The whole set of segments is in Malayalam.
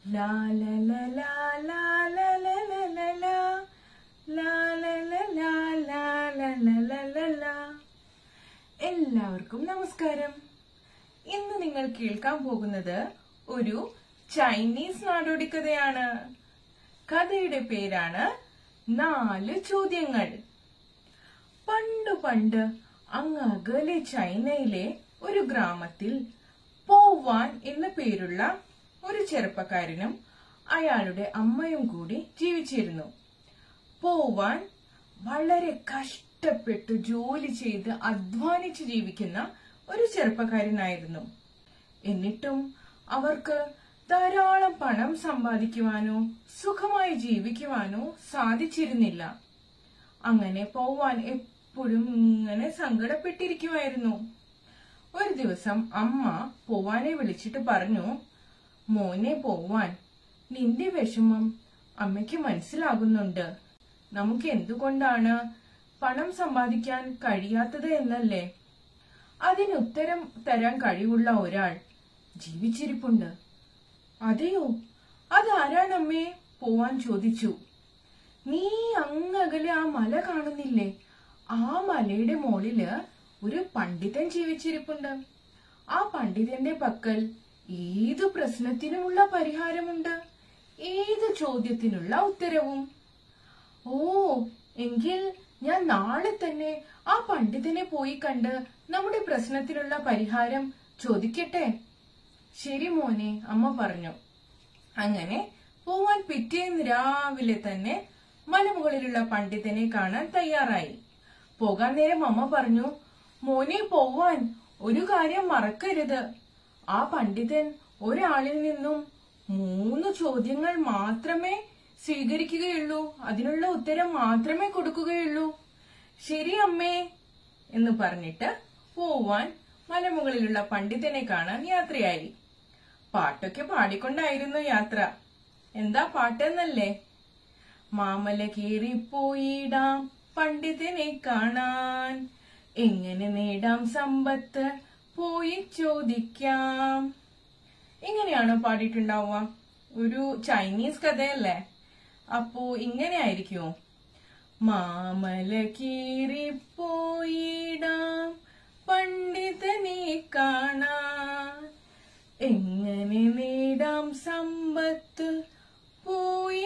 ലാ ല ല ലാ ലാ ല ല ല ല ലാ. ലാ ല ല ലാ ലാ ല ല ല ല ലാ. എല്ലാവർക്കും നമസ്കാരം ഇന്ന് നിങ്ങൾ കേൾക്കാൻ പോകുന്നത് ഒരു ചൈനീസ് നാടോടി കഥയാണ് കഥയുടെ പേരാണ് നാല് ചോദ്യങ്ങൾ പണ്ടു പണ്ട് അങ്ങ് അകലെ ചൈനയിലെ ഒരു ഗ്രാമത്തിൽ പോവാൻ എന്ന പേരുള്ള ഒരു ചെറുപ്പക്കാരനും അയാളുടെ അമ്മയും കൂടി ജീവിച്ചിരുന്നു പോവാൻ വളരെ കഷ്ടപ്പെട്ട് ജോലി ചെയ്ത് അധ്വാനിച്ച് ജീവിക്കുന്ന ഒരു ചെറുപ്പക്കാരനായിരുന്നു എന്നിട്ടും അവർക്ക് ധാരാളം പണം സമ്പാദിക്കുവാനോ സുഖമായി ജീവിക്കുവാനോ സാധിച്ചിരുന്നില്ല അങ്ങനെ പോവാൻ എപ്പോഴും ഇങ്ങനെ സങ്കടപ്പെട്ടിരിക്കുമായിരുന്നു ഒരു ദിവസം അമ്മ പോവാനെ വിളിച്ചിട്ട് പറഞ്ഞു മോനെ പോവാൻ നിന്റെ വിഷമം അമ്മയ്ക്ക് മനസ്സിലാകുന്നുണ്ട് നമുക്ക് എന്തുകൊണ്ടാണ് പണം സമ്പാദിക്കാൻ കഴിയാത്തത് എന്നല്ലേ അതിന് ഉത്തരം തരാൻ കഴിവുള്ള ഒരാൾ ജീവിച്ചിരിപ്പുണ്ട് അതെയോ അതാരാണമ്മേ പോവാൻ ചോദിച്ചു നീ അങ്ങകലെ ആ മല കാണുന്നില്ലേ ആ മലയുടെ മുകളില് ഒരു പണ്ഡിതൻ ജീവിച്ചിരിപ്പുണ്ട് ആ പണ്ഡിതന്റെ പക്കൽ ഏതു പ്രശ്നത്തിനുമുള്ള പരിഹാരമുണ്ട് ഏത് ചോദ്യത്തിനുള്ള ഉത്തരവും ഓ എങ്കിൽ ഞാൻ നാളെ തന്നെ ആ പണ്ഡിതനെ പോയി കണ്ട് നമ്മുടെ പ്രശ്നത്തിനുള്ള പരിഹാരം ചോദിക്കട്ടെ ശരി മോനെ അമ്മ പറഞ്ഞു അങ്ങനെ പോവാൻ പിറ്റേന്ന് രാവിലെ തന്നെ മലമുകളിലുള്ള പണ്ഡിതനെ കാണാൻ തയ്യാറായി പോകാൻ നേരം അമ്മ പറഞ്ഞു മോനെ പോവാൻ ഒരു കാര്യം മറക്കരുത് ആ പണ്ഡിതൻ ഒരാളിൽ നിന്നും മൂന്ന് ചോദ്യങ്ങൾ മാത്രമേ സ്വീകരിക്കുകയുള്ളൂ അതിനുള്ള ഉത്തരം മാത്രമേ കൊടുക്കുകയുള്ളൂ ശരി അമ്മേ എന്ന് പറഞ്ഞിട്ട് പോവാൻ മലമുകളിലുള്ള പണ്ഡിതനെ കാണാൻ യാത്രയായി പാട്ടൊക്കെ പാടിക്കൊണ്ടായിരുന്നു യാത്ര എന്താ പാട്ടെന്നല്ലേ മാമല കീറിപ്പോയിടാം പണ്ഡിതനെ കാണാൻ എങ്ങനെ നേടാം സമ്പത്ത് പോയി ചോദിക്കാം ഇങ്ങനെയാണോ പാടിയിട്ടുണ്ടാവുക ഒരു ചൈനീസ് കഥയല്ലേ അപ്പോ ഇങ്ങനെ ആയിരിക്കുമോ മാമല കീറിപ്പോയിടാം പണ്ഡിതനെ കാണാൻ എങ്ങനെ നേടാം സമ്പത്ത് പോയി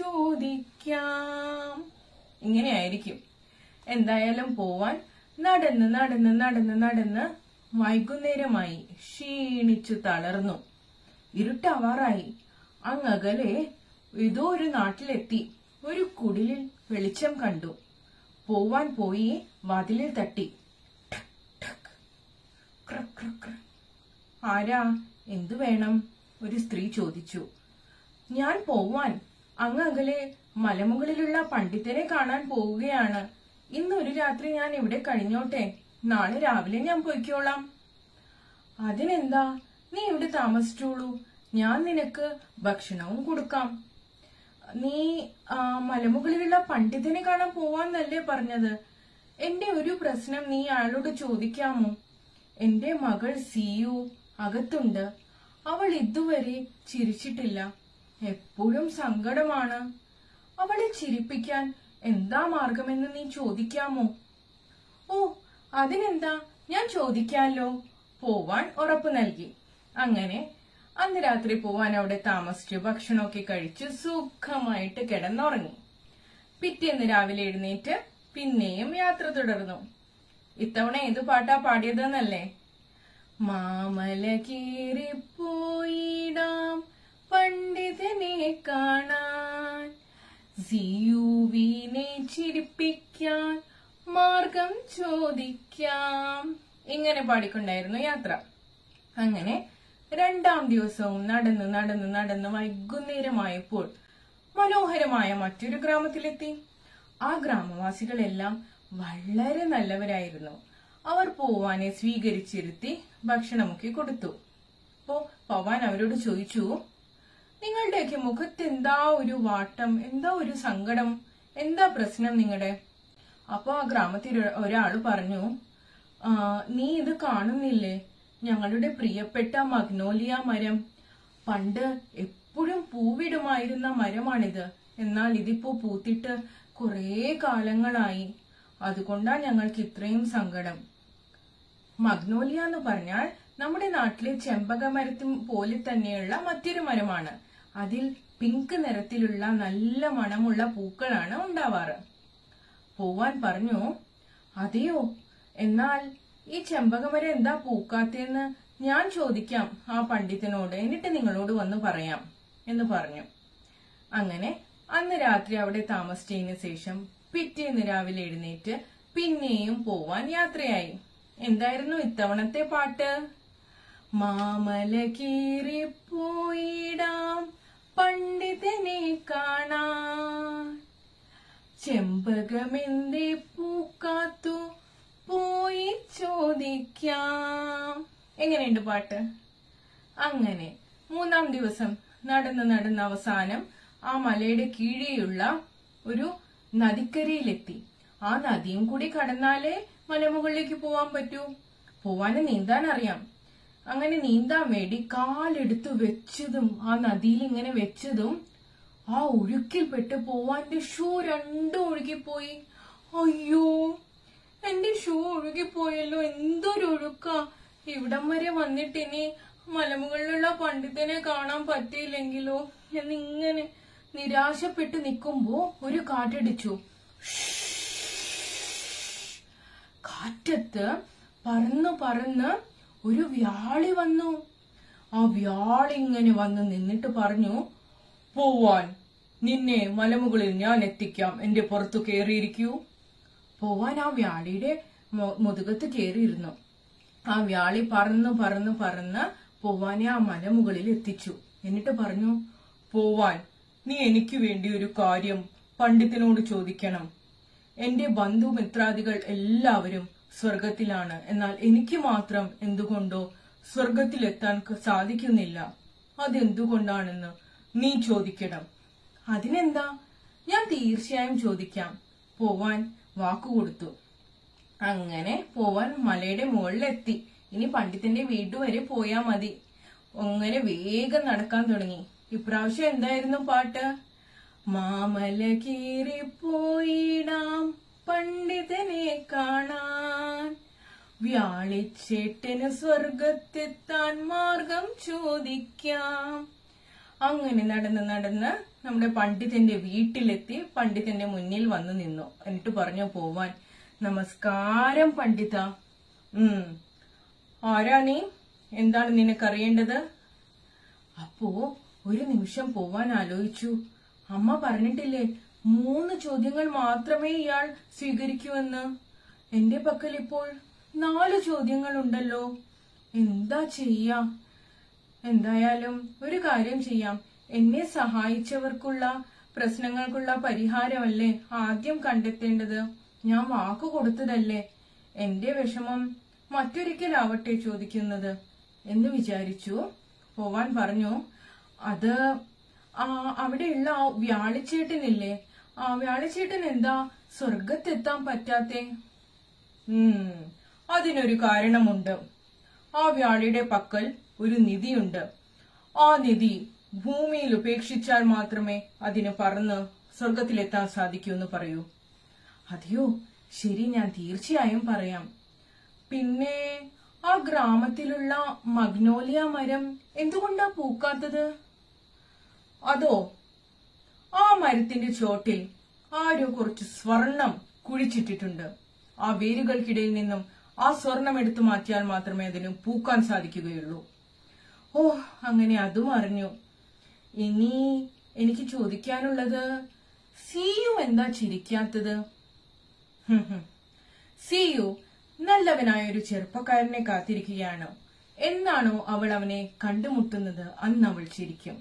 ചോദിക്കാം ഇങ്ങനെ ആയിരിക്കും എന്തായാലും പോവാൻ നടന്ന് നടന്ന് നടന്ന് നടന്ന് വൈകുന്നേരമായി ക്ഷീണിച്ചു തളർന്നു ഇരുട്ടാവാറായി അങ്ങകലെ ഏതോ ഒരു നാട്ടിലെത്തി ഒരു കുടിലിൽ വെളിച്ചം കണ്ടു പോവാൻ പോയി വാതിലിൽ തട്ടി ഠക്, ഠക്. ക്രക്, ക്രക്, ക്രക്. ആരാ എന്തു വേണം ഒരു സ്ത്രീ ചോദിച്ചു ഞാൻ പോവാൻ അങ്ങ് അകലെ മലമുകളിലുള്ള പണ്ഡിതനെ കാണാൻ പോവുകയാണ് ഇന്ന് ഒരു രാത്രി ഞാൻ ഇവിടെ കഴിഞ്ഞോട്ടെ നാളെ രാവിലെ ഞാൻ പൊയ്ക്കോളാം അതിനെന്താ നീ ഇവിടെ താമസിച്ചോളൂ ഞാൻ നിനക്ക് ഭക്ഷണവും കൊടുക്കാം നീ ആ, മലമുകളിലുള്ള പണ്ഡിതനെ കാണാൻ പോവാന്നല്ലേ പറഞ്ഞത് എന്റെ ഒരു പ്രശ്നം നീ അയാളോട് ചോദിക്കാമോ എന്റെ മകൾ സിയു അകത്തുണ്ട് അവൾ ഇതുവരെ ചിരിച്ചിട്ടില്ല എപ്പോഴും സങ്കടമാണ് അവളെ ചിരിപ്പിക്കാൻ എന്താ മാർഗമെന്ന് നീ ചോദിക്കാമോ ഓ അതിനെന്താ ഞാൻ ചോദിക്കാലോ പോവാൻ ഉറപ്പു നൽകി അങ്ങനെ അന്ന് രാത്രി പോവാൻ അവിടെ താമസിച്ചു ഭക്ഷണമൊക്കെ കഴിച്ച് സുഖമായിട്ട് കിടന്നുറങ്ങി പിറ്റേന്ന് രാവിലെ എഴുന്നേറ്റ് പിന്നെയും യാത്ര തുടർന്നു ഇത്തവണ ഏത് പാട്ടാ പാടിയതെന്നല്ലേ മാമല കീറിപ്പോയിടാം പണ്ഡിതനെ കാണാൻ സിയുവിനെ ചിരിപ്പിക്കാൻ മാർഗം ചോദിക്കാം ഇങ്ങനെ പാടിക്കൊണ്ടായിരുന്നു യാത്ര അങ്ങനെ രണ്ടാം ദിവസവും നടന്ന് നടന്ന് നടന്ന് വൈകുന്നേരമായപ്പോൾ മനോഹരമായ മറ്റൊരു ഗ്രാമത്തിലെത്തി ആ ഗ്രാമവാസികളെല്ലാം വളരെ നല്ലവരായിരുന്നു അവർ പോവാനെ സ്വീകരിച്ചിരുത്തി ഭക്ഷണമൊക്കെ കൊടുത്തു അപ്പോ പവാൻ അവരോട് ചോദിച്ചു നിങ്ങളുടെയൊക്കെ മുഖത്ത് എന്താ ഒരു വാട്ടം എന്താ ഒരു സങ്കടം എന്താ പ്രശ്നം നിങ്ങളുടെ അപ്പൊ ആ ഗ്രാമത്തിൽ ഒര- ഒരാള് പറഞ്ഞു "ആ, നീ ഇത് കാണുന്നില്ലേ ഞങ്ങളുടെ പ്രിയപ്പെട്ട മഗ്നോലിയ മരം പണ്ട് എപ്പോഴും പൂവിടുമായിരുന്ന മരമാണിത് എന്നാൽ ഇതിപ്പോ പൂത്തിട്ട് കുറേ കാലങ്ങളായി അതുകൊണ്ടാ ഞങ്ങൾക്ക് ഇത്രയും സങ്കടം മഗ്നോലിയ എന്ന് പറഞ്ഞാൽ നമ്മുടെ നാട്ടിലെ ചെമ്പക മരത്തും പോലെ തന്നെയുള്ള മറ്റൊരു മരമാണ് അതിൽ പിങ്ക് നിറത്തിലുള്ള നല്ല മണമുള്ള പൂക്കളാണ് ഉണ്ടാവാറ് പോവാൻ പറഞ്ഞു അതെയോ എന്നാൽ ഈ ചെമ്പകമരം എന്താ പൂക്കാത്തേന്ന് ഞാൻ ചോദിക്കാം ആ പണ്ഡിതനോട് എന്നിട്ട് നിങ്ങളോട് വന്ന് പറയാം എന്ന് പറഞ്ഞു അങ്ങനെ അന്ന് രാത്രി അവിടെ താമസിച്ചതിന് ശേഷം പിറ്റേന്ന് രാവിലെ എഴുന്നേറ്റ് പിന്നെയും പോവാൻ യാത്രയായി എന്തായിരുന്നു ഇത്തവണത്തെ പാട്ട് മാമല കീറിപ്പോയിടാം പണ്ഡിതനെ കാണാൻ ചെമ്പകമെന്തേ പൂക്കാത്തു പോയി ചോദിക്കാം എങ്ങനെയുണ്ട് പാട്ട് അങ്ങനെ മൂന്നാം ദിവസം നടന്ന് നടന്ന് അവസാനം ആ മലയുടെ കീഴെയുള്ള ഒരു നദിക്കരയിലെത്തി ആ നദിയും കൂടി കടന്നാലേ മലമുകളിലേക്ക് പോവാൻ പറ്റൂ പോവാന് നീന്താൻ അറിയാം അങ്ങനെ നീന്താൻ വേണ്ടി കാലെടുത്ത് വെച്ചതും ആ നദിയിൽ ഇങ്ങനെ വെച്ചതും ആ ഒഴുക്കിൽപ്പെട്ട് പോവാന്റെ ഷൂ രണ്ടും ഒഴുകിപ്പോയി അയ്യോ എന്റെ ഷൂ ഒഴുകിപ്പോയല്ലോ എന്തൊരു ഒഴുക്കാ ഇവിടം വരെ വന്നിട്ട് ഇനി മലമുകളിലുള്ള പണ്ഡിതനെ കാണാൻ പറ്റിയില്ലെങ്കിലോ എന്നിങ്ങനെ നിരാശപ്പെട്ട് നിൽക്കുമ്പോ ഒരു കാറ്റടിച്ചു കാറ്റത്ത് പറന്ന് പറന്ന് ഒരു വ്യാളി വന്നു ആ വ്യാളി ഇങ്ങനെ വന്ന് നിന്നിട്ട് പറഞ്ഞു പോവാൻ നിന്നെ മലമുകളിൽ ഞാൻ എത്തിക്കാം എന്റെ പുറത്തു കയറിയിരിക്കൂ പോവാൻ ആ വ്യാളിയുടെ മൊ- മുതുകത്ത് കയറിയിരുന്നു ആ വ്യാളി പറന്ന് പറന്ന് പറന്ന് പോവാനെ ആ മലമുകളിൽ എത്തിച്ചു എന്നിട്ട് പറഞ്ഞു പോവാൻ നീ എനിക്ക് വേണ്ടി ഒരു കാര്യം പണ്ഡിതനോട് ചോദിക്കണം എന്റെ ബന്ധുമിത്രാദികൾ എല്ലാവരും സ്വർഗത്തിലാണ് എന്നാൽ എനിക്ക് മാത്രം എന്തുകൊണ്ടോ സ്വർഗത്തിലെത്താൻ ക- സാധിക്കുന്നില്ല അതെന്തുകൊണ്ടാണെന്ന് നീ ചോദിക്കണം അതിനെന്താ ഞാൻ തീർച്ചയായും ചോദിക്കാം പോവാൻ വാക്കുകൊടുത്തു അങ്ങനെ പോവാൻ മലയുടെ മുകളിലെത്തി ഇനി പണ്ഡിതന്റെ വീട്ടു വരെ പോയാ മതി അങ്ങനെ വേഗം നടക്കാൻ തുടങ്ങി ഇപ്രാവശ്യം എന്തായിരുന്നു പാട്ട് മാമല കീറിപ്പോയിടാം പണ്ഡിതനെ കാണാൻ വ്യാളിച്ചേട്ടന് സ്വർഗത്തെത്താൻ മാർഗം ചോദിക്കാം അങ്ങനെ നടന്ന് നടന്ന് നമ്മുടെ പണ്ഡിതന്റെ വീട്ടിലെത്തി പണ്ഡിതന്റെ മുന്നിൽ വന്നു നിന്നു എന്നിട്ട് പറഞ്ഞു പോവാൻ നമസ്കാരം പണ്ഡിത ഉം ആരാ നീ എന്താണ് നിനക്കറിയേണ്ടത് അപ്പോ ഒരു നിമിഷം പോവാൻ ആലോചിച്ചു അമ്മ പറഞ്ഞിട്ടില്ലേ മൂന്ന് ചോദ്യങ്ങൾ മാത്രമേ ഇയാൾ സ്വീകരിക്കൂവെന്ന് എന്റെ പക്കൽ ഇപ്പോൾ നാല് ചോദ്യങ്ങൾ ഉണ്ടല്ലോ എന്താ ചെയ്യാ എന്തായാലും ഒരു കാര്യം ചെയ്യാം എന്നെ സഹായിച്ചവർക്കുള്ള പ്രശ്നങ്ങൾക്കുള്ള പരിഹാരമല്ലേ ആദ്യം കണ്ടെത്തേണ്ടത് ഞാൻ വാക്കു കൊടുത്തതല്ലേ എന്റെ വിഷമം മറ്റൊരിക്കലാവട്ടെ ചോദിക്കുന്നത് എന്ന് വിചാരിച്ചു പോവാൻ പറഞ്ഞു അത് ആ അവിടെയുള്ള ആ വ്യാളിച്ചേട്ടനില്ലേ ആ വ്യാളിച്ചേട്ടൻ എന്താ സ്വർഗത്തെത്താൻ പറ്റാത്തെ ഉം അതിനൊരു കാരണമുണ്ട് ആ വ്യാളിയുടെ പക്കൽ ഒരു നിധിയുണ്ട് ആ നിധി ഭൂമിയിൽ ഉപേക്ഷിച്ചാൽ മാത്രമേ അതിന് പറന്ന് സ്വർഗത്തിലെത്താൻ സാധിക്കൂ എന്ന് പറയൂ അതെയോ ശരി ഞാൻ തീർച്ചയായും പറയാം പിന്നെ ആ ഗ്രാമത്തിലുള്ള മഗ്നോലിയ മരം എന്തുകൊണ്ടാ പൂക്കാത്തത് അതോ ആ മരത്തിന്റെ ചോട്ടിൽ ആരോ കുറച്ച് സ്വർണം കുഴിച്ചിട്ടിട്ടുണ്ട് ആ വേരുകൾക്കിടയിൽ നിന്നും ആ സ്വർണം എടുത്തു മാറ്റിയാൽ മാത്രമേ അതിന് പൂക്കാൻ സാധിക്കുകയുള്ളൂ ഓ അങ്ങനെ അതും അറിഞ്ഞു ഇനി എനിക്ക് ചോദിക്കാനുള്ളത് സിയു എന്താ ചിരിക്കാത്തത് ഹും ഹും. സിയു നല്ലവനായ ഒരു ചെറുപ്പക്കാരനെ കാത്തിരിക്കുകയാണ് എന്നാണോ അവൾ അവനെ കണ്ടുമുട്ടുന്നത് അന്ന് അവൾ ചിരിക്കും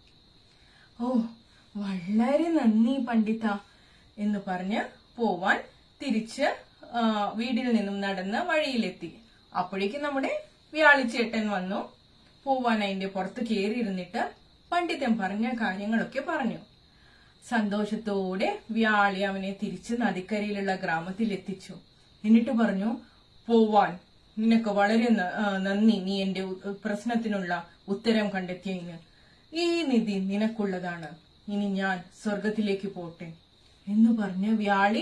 ഓ വളരെ നന്ദി പണ്ഡിത എന്ന് പറഞ്ഞ് പോവാൻ തിരിച്ച് ആ, വീടിൽ നിന്നും നടന്ന് വഴിയിലെത്തി അപ്പോഴേക്കും നമ്മുടെ വ്യാളിച്ചേട്ടൻ വന്നു പോവാൻ അതിന്റെ പുറത്ത് കയറിയിരുന്നിട്ട് പണ്ഡിതൻ പറഞ്ഞ കാര്യങ്ങളൊക്കെ പറഞ്ഞു സന്തോഷത്തോടെ വ്യാളി അവനെ തിരിച്ച് നദിക്കരയിലുള്ള ഗ്രാമത്തിൽ എത്തിച്ചു എന്നിട്ട് പറഞ്ഞു പോവാൻ നിനക്ക് വളരെ ന- ആ, നന്ദി നീ എന്റെ ഉ- പ്രശ്നത്തിനുള്ള ഉത്തരം കണ്ടെത്തിയതിന് ഈ നിധി നിനക്കുള്ളതാണ് ഇനി ഞാൻ സ്വർഗത്തിലേക്ക് പോട്ടെ എന്ന് പറഞ്ഞ വ്യാളി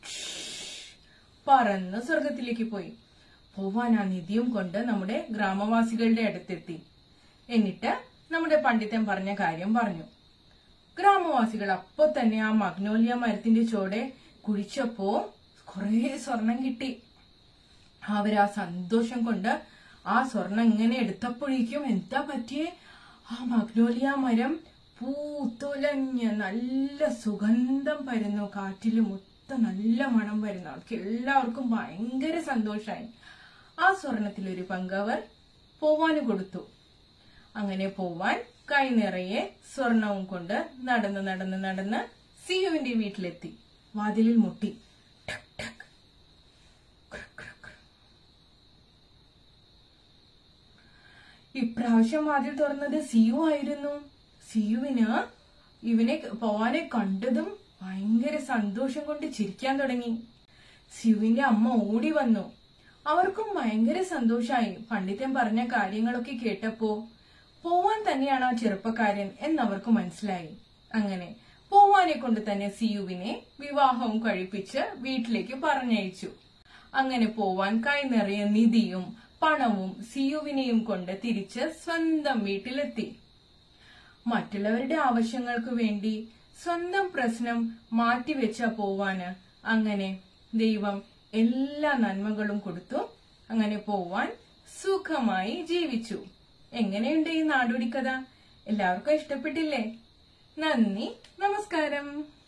പറന്ന് സ്വർഗത്തിലേക്ക് പോയി പോവാൻ ആ നിധിയും കൊണ്ട് നമ്മുടെ ഗ്രാമവാസികളുടെ അടുത്തെത്തി എന്നിട്ട് നമ്മുടെ പണ്ഡിതൻ പറഞ്ഞ കാര്യം പറഞ്ഞു ഗ്രാമവാസികൾ അപ്പോ തന്നെ ആ മഗ്നോലിയ മരത്തിന്റെ ചോടെ കുഴിച്ചപ്പോ കുറേ സ്വർണം കിട്ടി അവരാ സന്തോഷം കൊണ്ട് ആ സ്വർണം ഇങ്ങനെ എടുത്തപ്പോഴേക്കും എന്താ പറ്റിയേ ആ മഗ്നോലിയ മരം പൂത്തുലഞ്ഞ് നല്ല സുഗന്ധം പരുന്നു കാറ്റില് മൊത്തം നല്ല മണം വരുന്നു അവർക്ക് എല്ലാവർക്കും ഭയങ്കര സന്തോഷായി ആ സ്വർണത്തിൽ ഒരു പങ്ക് അവർ പോവാന് കൊടുത്തു അങ്ങനെ പോവാൻ കൈ നിറയെ സ്വർണവും കൊണ്ട് നടന്ന് നടന്ന് നടന്ന് സിയുവിന്റെ വീട്ടിലെത്തി വാതിലിൽ മുട്ടി ഠക് ഠക്. ക്രുക് ക്രുക് ക്രുക്. ഇപ്രാവശ്യം വാതിൽ തുറന്നത് സിയു ആയിരുന്നു സിയുവിന് ഇവനെ പോവാനെ കണ്ടതും ഭയങ്കര സന്തോഷം കൊണ്ട് ചിരിക്കാൻ തുടങ്ങി സിയുവിന്റെ അമ്മ ഓടി വന്നു അവർക്കും ഭയങ്കര സന്തോഷായി പണ്ഡിതൻ പറഞ്ഞ കാര്യങ്ങളൊക്കെ കേട്ടപ്പോ പോവാൻ തന്നെയാണ് ആ ചെറുപ്പക്കാരൻ എന്നവർക്ക് മനസ്സിലായി അങ്ങനെ പോവാനെ കൊണ്ട് തന്നെ സിയുവിനെ വിവാഹവും കഴിപ്പിച്ച് വീട്ടിലേക്ക് പറഞ്ഞയച്ചു അങ്ങനെ പോവാൻ കൈ നിറയെ നിധിയും പണവും സിയുവിനെയും കൊണ്ട് തിരിച്ച് സ്വന്തം വീട്ടിലെത്തി മറ്റുള്ളവരുടെ ആവശ്യങ്ങൾക്ക് വേണ്ടി സ്വന്തം പ്രശ്നം മാറ്റിവെച്ച പോവാന് അങ്ങനെ ദൈവം എല്ലാ നന്മകളും കൊടുത്തു അങ്ങനെ പോവാൻ സുഖമായി ജീവിച്ചു എങ്ങനെയുണ്ട് ഈ നാടോടി കഥ എല്ലാവർക്കും ഇഷ്ടപ്പെട്ടില്ലേ നന്ദി നമസ്കാരം